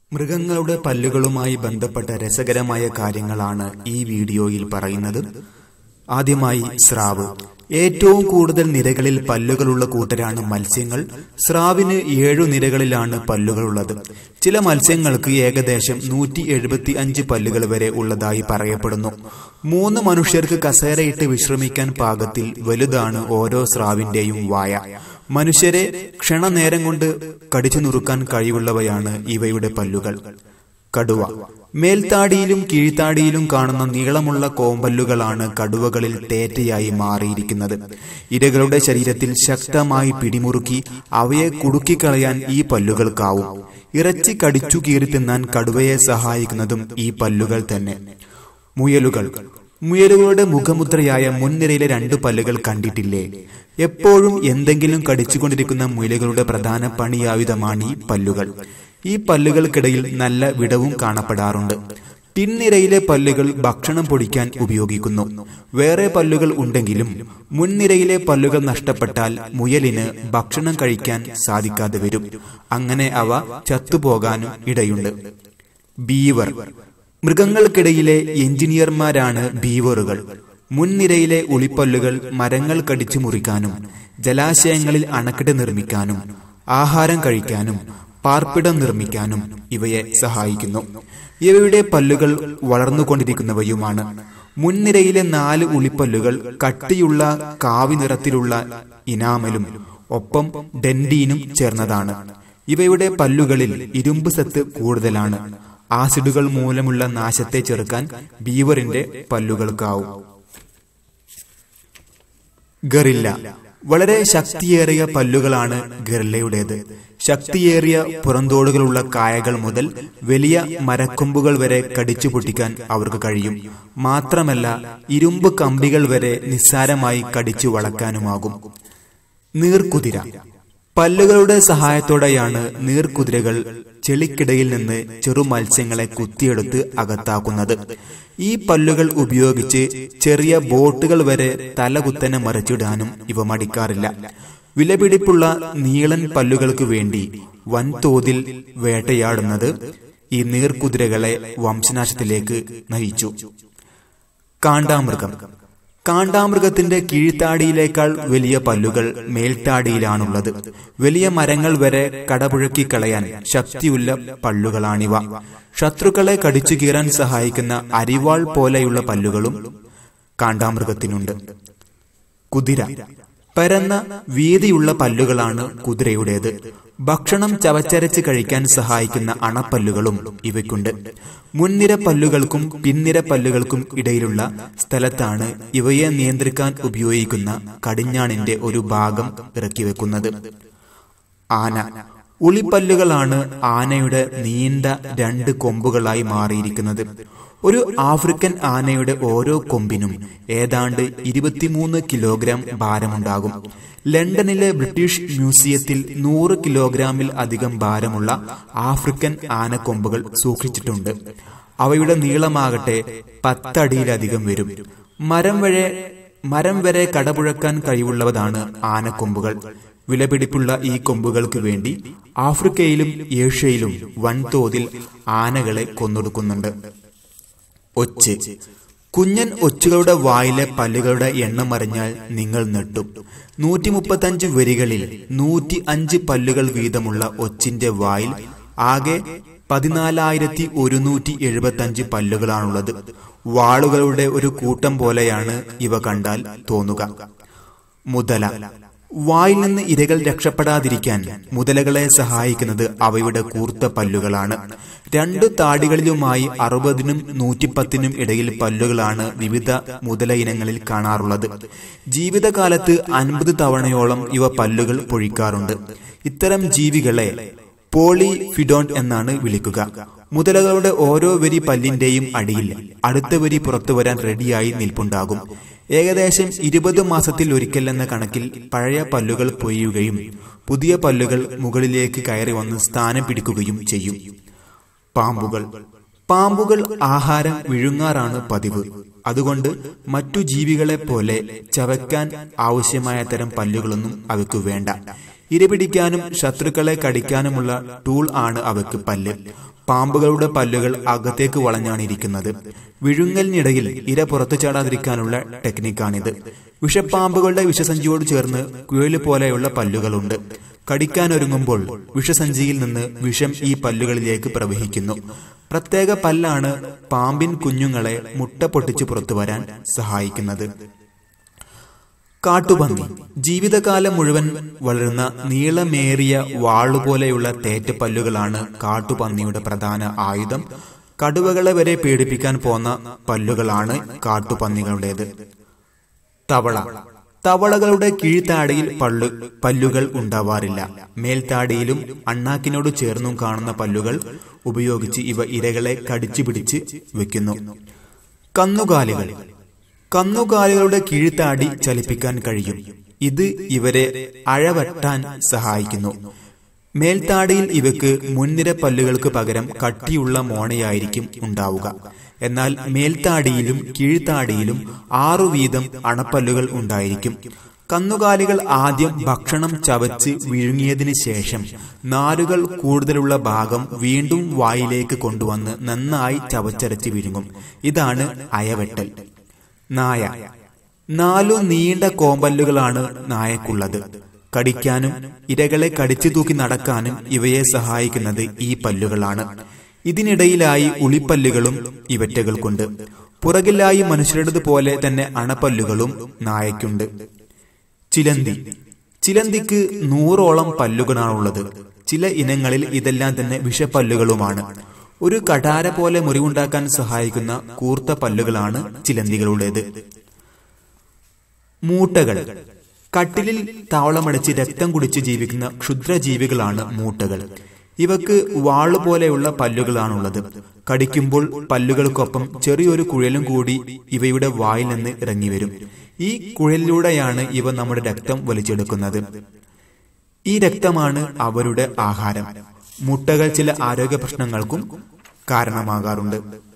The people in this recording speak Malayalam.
മൃഗങ്ങളുടെ പല്ലുകളുമായി ബന്ധപ്പെട്ട രസകരമായ കാര്യങ്ങളാണ് ഈ വീഡിയോയിൽ പറയുന്നത് ആദ്യമായി സ്രാവ് ഏറ്റവും കൂടുതൽ നിരകളിൽ പല്ലുകളുള്ള കൂട്ടരാണ് മത്സ്യങ്ങൾ സ്രാവിന് ഏഴു നിരകളിലാണ് പല്ലുകളുള്ളത് ചില മത്സ്യങ്ങൾക്ക് ഏകദേശം നൂറ്റി എഴുപത്തി അഞ്ച് പല്ലുകൾ വരെ ഉള്ളതായി പറയപ്പെടുന്നു മൂന്ന് മനുഷ്യർക്ക് കസേരയിട്ട് വിശ്രമിക്കാൻ പാകത്തിൽ വലുതാണ് ഓരോ സ്രാവിന്റെയും വായ മനുഷ്യരെ ക്ഷണനേരം കൊണ്ട് കടിച്ചു നുറുക്കാൻ കഴിവുള്ളവയാണ് ഇവയുടെ പല്ലുകൾ കടുവ മേൽത്താടിയിലും കീഴ്ത്താടിയിലും കാണുന്ന നീളമുള്ള കോമ്പല്ലുകളാണ് കടുവകളിൽ തേറ്റയായി മാറിയിരിക്കുന്നത് ഇരകളുടെ ശരീരത്തിൽ ശക്തമായി പിടിമുറുക്കി അവയെ കുടുക്കിക്കളയാൻ ഈ പല്ലുകൾക്കാവും ഇറച്ചി കടിച്ചു കീറി തിന്നാൻ കടുവയെ സഹായിക്കുന്നതും ഈ പല്ലുകൾ തന്നെ മുയലുകൾ മുയലുകളുടെ മുഖമുദ്രയായ മുൻനിരയിലെ രണ്ട് പല്ലുകൾ കണ്ടിട്ടില്ലേ എപ്പോഴും എന്തെങ്കിലും കടിച്ചുകൊണ്ടിരിക്കുന്ന മുയലുകളുടെ പ്രധാന പണിയായുധമാണ് ഈ പല്ലുകൾ ഈ പല്ലുകൾക്കിടയിൽ നല്ല വിടവും കാണപ്പെടാറുണ്ട് പിൻനിരയിലെ പല്ലുകൾ ഭക്ഷണം പൊടിക്കാൻ ഉപയോഗിക്കുന്നു വേറെ പല്ലുകൾ ഉണ്ടെങ്കിലും മുൻനിരയിലെ പല്ലുകൾ നഷ്ടപ്പെട്ടാൽ മുയലിന് ഭക്ഷണം കഴിക്കാൻ സാധിക്കാതെ വരും അങ്ങനെ അവ ചത്തുപോകാനും ഇടയുണ്ട് ബീവർ മൃഗങ്ങൾക്കിടയിലെ എഞ്ചിനീയർമാരാണ് ബീവറുകൾ മുൻനിരയിലെ ഉളിപ്പല്ലുകൾ മരങ്ങൾ കടിച്ചു മുറിക്കാനും ജലാശയങ്ങളിൽ അണക്കെട്ട് നിർമ്മിക്കാനും ആഹാരം കഴിക്കാനും പാർപ്പിടം നിർമ്മിക്കാനും ഇവയെ സഹായിക്കുന്നു ഇവയുടെ പല്ലുകൾ വളർന്നുകൊണ്ടിരിക്കുന്നവയുമാണ് മുൻനിരയിലെ നാല് ഉളിപ്പല്ലുകൾ കട്ടിയുള്ള കാവി നിറത്തിലുള്ള ഇനാമലും ഒപ്പം ഡെൻഡീനും ചേർന്നതാണ് ഇവയുടെ പല്ലുകളിൽ ഇരുമ്പ് സത്ത് കൂടുതലാണ് ആസിഡുകൾ മൂലമുള്ള നാശത്തെ ചെറുക്കാൻ ബീവറിന്റെ പല്ലുകൾക്കാവും ഗറില്ല വളരെ ശക്തിയേറിയ പല്ലുകളാണ് ഗറില്ലയുടേത് ശക്തിയേറിയ പുറന്തോടുകളുള്ള കായകൾ മുതൽ വലിയ മരക്കൊമ്പുകൾ വരെ കടിച്ചു പൊട്ടിക്കാൻ അവർക്ക് കഴിയും മാത്രമല്ല ഇരുമ്പ് കമ്പികൾ വരെ നിസ്സാരമായി കടിച്ചു വളക്കാനുമാകും നീർക്കുതിര പല്ലുകളുടെ സഹായത്തോടെയാണ് നീർക്കുതിരകൾ ചെളിക്കിടയിൽ നിന്ന് ചെറു മത്സ്യങ്ങളെ കുത്തിയെടുത്ത് അകത്താക്കുന്നത് ഈ പല്ലുകൾ ഉപയോഗിച്ച് ചെറിയ ബോട്ടുകൾ വരെ തലകുത്തനെ മറിച്ചിടാനും ഇവ മടിക്കാറില്ല വിലപിടിപ്പുള്ള നീളൻ പല്ലുകൾക്ക് വേണ്ടി വൻതോതിൽ വേട്ടയാടുന്നത് ഈ നീർക്കുതിരകളെ വംശനാശത്തിലേക്ക് നയിച്ചു കാണ്ടാമൃഗം കാണ്ടാമൃഗത്തിന്റെ കീഴ്ത്താടിയിലേക്കാൾ വലിയ പല്ലുകൾ മേൽത്താടിയിലാണുള്ളത് വലിയ മരങ്ങൾ വരെ കടപുഴക്കി കളയാൻ ശക്തിയുള്ള പല്ലുകളാണിവ ശത്രുക്കളെ കടിച്ചു കീറാൻ സഹായിക്കുന്ന അരിവാൾ പോലെയുള്ള പല്ലുകളും കാണ്ടാമൃഗത്തിനുണ്ട് കുതിര പരന്ന വീതിയുള്ള പല്ലുകളാണ് കുതിരയുടേത് ഭക്ഷണം ചവച്ചരച്ച് കഴിക്കാൻ സഹായിക്കുന്ന അണപ്പല്ലുകളും ഇവയ്ക്കുണ്ട് മുൻനിര പല്ലുകൾക്കും പിൻനിര പല്ലുകൾക്കും ഇടയിലുള്ള സ്ഥലത്താണ് ഇവയെ നിയന്ത്രിക്കാൻ ഉപയോഗിക്കുന്ന കടിഞ്ഞാണിന്റെ ഒരു ഭാഗം ഇറക്കി വെക്കുന്നത് ആന ഉളിപ്പല്ലുകളാണ് ആനയുടെ നീണ്ട രണ്ട് കൊമ്പുകളായി മാറിയിരിക്കുന്നത് ഒരു ആഫ്രിക്കൻ ആനയുടെ ഓരോ കൊമ്പിനും ഏതാണ്ട് ഇരുപത്തിമൂന്ന് കിലോഗ്രാം ഭാരമുണ്ടാകും ലണ്ടനിലെ ബ്രിട്ടീഷ് മ്യൂസിയത്തിൽ നൂറ് കിലോഗ്രാമിൽ അധികം ഭാരമുള്ള ആഫ്രിക്കൻ ആനക്കൊമ്പുകൾ സൂക്ഷിച്ചിട്ടുണ്ട് അവയുടെ നീളമാകട്ടെ പത്തടിയിലധികം വരും മരം വരെ മരം വരെ കടപുഴക്കാൻ കഴിവുള്ളതാണ് ആനക്കൊമ്പുകൾ വിലപിടിപ്പുള്ള ഈ കൊമ്പുകൾക്ക് വേണ്ടി ആഫ്രിക്കയിലും ഏഷ്യയിലും വൻതോതിൽ ആനകളെ കൊന്നൊടുക്കുന്നുണ്ട് ഒച്ച് കുഞ്ഞൻ ഒച്ചുകളുടെ വായിലെ പല്ലുകളുടെ എണ്ണം അറിഞ്ഞാൽ നിങ്ങൾ നെട്ടും നൂറ്റി മുപ്പത്തഞ്ച് വരികളിൽ നൂറ്റി അഞ്ച് പല്ലുകൾ വീതമുള്ള ഒച്ചിന്റെ വായിൽ ആകെ പതിനാലായിരത്തി ഒരുന്നൂറ്റി എഴുപത്തി അഞ്ച് പല്ലുകളാണുള്ളത് വാളുകളുടെ ഒരു കൂട്ടം പോലെയാണ് ഇവ കണ്ടാൽ തോന്നുക മുതല വായിൽ നിന്ന് ഇരകൾ രക്ഷപ്പെടാതിരിക്കാൻ മുതലകളെ സഹായിക്കുന്നത് അവയുടെ കൂർത്ത പല്ലുകളാണ് രണ്ടു താടികളിലുമായി അറുപതിനും നൂറ്റിപ്പത്തിനും ഇടയിൽ പല്ലുകളാണ് വിവിധ മുതല ഇനങ്ങളിൽ കാണാറുള്ളത് ജീവിതകാലത്ത് അൻപത് തവണയോളം ഇവ പല്ലുകൾ പൊഴിക്കാറുണ്ട് ഇത്തരം ജീവികളെ പോളിഫിഡോൺ എന്നാണ് വിളിക്കുക മുതലകളുടെ ഓരോ വരി പല്ലിന്റെയും അടിയിൽ അടുത്ത വരി പുറത്തു വരാൻ റെഡിയായി നിൽപ്പുണ്ടാകും ഏകദേശം ഇരുപത് മാസത്തിൽ ഒരിക്കൽ എന്ന കണക്കിൽ പഴയ പല്ലുകൾ പൊയ്യുകയും പുതിയ പല്ലുകൾ മുകളിലേക്ക് കയറി വന്ന് സ്ഥാനം പിടിക്കുകയും ചെയ്യും പാമ്പുകൾ പാമ്പുകൾ ആഹാരം വിഴുങ്ങാറാണ് പതിവ് അതുകൊണ്ട് മറ്റു ജീവികളെ പോലെ ചവയ്ക്കാൻ ആവശ്യമായ തരം പല്ലുകളൊന്നും അവയ്ക്കു വേണ്ട ഇരപിടിക്കാനും ശത്രുക്കളെ കടിക്കാനുമുള്ള ടൂൾ ആണ് അവയ്ക്ക് പല്ല് പാമ്പുകളുടെ പല്ലുകൾ അകത്തേക്ക് വളഞ്ഞാണ് ഇരിക്കുന്നത് വിഴുങ്ങലിനിടയിൽ ഇര പുറത്തു ചാടാതിരിക്കാനുള്ള ടെക്നിക്കാണിത് വിഷപ്പാമ്പുകളുടെ വിഷസഞ്ചിയോട് ചേർന്ന് കുഴല് പോലെയുള്ള പല്ലുകളുണ്ട് കടിക്കാനൊരുങ്ങുമ്പോൾ വിഷസഞ്ചിയിൽ നിന്ന് വിഷം ഈ പല്ലുകളിലേക്ക് പ്രവഹിക്കുന്നു പ്രത്യേക പല്ലാണ് പാമ്പിൻ കുഞ്ഞുങ്ങളെ മുട്ട പൊട്ടിച്ച് പുറത്തു വരാൻ സഹായിക്കുന്നത് കാട്ടുപന്നി ജീവിതകാലം മുഴുവൻ വളരുന്ന നീളമേറിയ വാളുപോലെയുള്ള തേറ്റപ്പല്ലുകളാണ് കാട്ടുപന്നിയുടെ പ്രധാന ആയുധം കടുവകളെ വരെ പേടിപ്പിക്കാൻ പോന്ന പല്ലുകളാണ് കാട്ടുപന്നികളുടേത് തവള തവളകളുടെ കീഴ്ത്താടിയിൽ പള്ളു പല്ലുകൾ ഉണ്ടാവാറില്ല മേൽത്താടിയിലും അണ്ണാക്കിനോട് ചേർന്നും കാണുന്ന പല്ലുകൾ ഉപയോഗിച്ച് ഇവ ഇരകളെ കടിച്ചു പിടിച്ച് വെക്കുന്നു കന്നുകാലികൾ കന്നുകാലികളുടെ കീഴ്ത്താടി ചലിപ്പിക്കാൻ കഴിയും ഇത് ഇവരെ അഴവറ്റാൻ സഹായിക്കുന്നു മേൽത്താടിയിൽ ഇവയ്ക്ക് മുൻനിര പല്ലുകൾക്ക് പകരം കട്ടിയുള്ള മോണയായിരിക്കും ഉണ്ടാവുക എന്നാൽ മേൽത്താടിയിലും കീഴ്ത്താടിയിലും ആറു വീതം അണപ്പല്ലുകൾ ഉണ്ടായിരിക്കും കന്നുകാലികൾ ആദ്യം ഭക്ഷണം ചവച്ച് വിഴുങ്ങിയതിനു ശേഷം നാരുകൾ കൂടുതലുള്ള ഭാഗം വീണ്ടും വായിലേക്ക് കൊണ്ടുവന്ന് നന്നായി ചവച്ചരച്ച് വിഴുങ്ങും ഇതാണ് അയവെട്ടൽ നായ നാലു നീണ്ട കോമ്പല്ലുകളാണ് നായക്കുള്ളത് കടിക്കാനും ഇരകളെ കടിച്ചു തൂക്കി നടക്കാനും ഇവയെ സഹായിക്കുന്നത് ഈ പല്ലുകളാണ് ഇതിനിടയിലായി ഉളിപ്പല്ലുകളും ഇവറ്റകൾക്കുണ്ട് പുറകിലായി മനുഷ്യരുടേതുപോലെ തന്നെ അണപ്പല്ലുകളും നായക്കുണ്ട് ചിലന്തി ചിലന്തിക്ക് നൂറോളം പല്ലുകളാണുള്ളത് ചില ഇനങ്ങളിൽ ഇതെല്ലാം തന്നെ വിഷപ്പല്ലുകളുമാണ് ഒരു കടാര പോലെ മുറിവുണ്ടാക്കാൻ സഹായിക്കുന്ന കൂർത്ത പല്ലുകളാണ് ചിലന്തികളുടേത് മൂട്ടകൾ കട്ടിലിൽ താവളമടിച്ച് രക്തം കുടിച്ച് ജീവിക്കുന്ന ക്ഷുദ്രജീവികളാണ് മൂട്ടകൾ ഇവക്ക് വാളുപോലെയുള്ള പല്ലുകളാണുള്ളത് കടിക്കുമ്പോൾ പല്ലുകൾക്കൊപ്പം ചെറിയൊരു കുഴലും കൂടി ഇവയുടെ വായിൽ നിന്ന് ഇറങ്ങിവരും ഈ കുഴലിലൂടെയാണ് ഇവ നമ്മുടെ രക്തം വലിച്ചെടുക്കുന്നത് ഈ രക്തമാണ് അവരുടെ ആഹാരം മുട്ടകൾ ചില ആരോഗ്യ പ്രശ്നങ്ങൾക്കും കാരണമാകാറുണ്ട്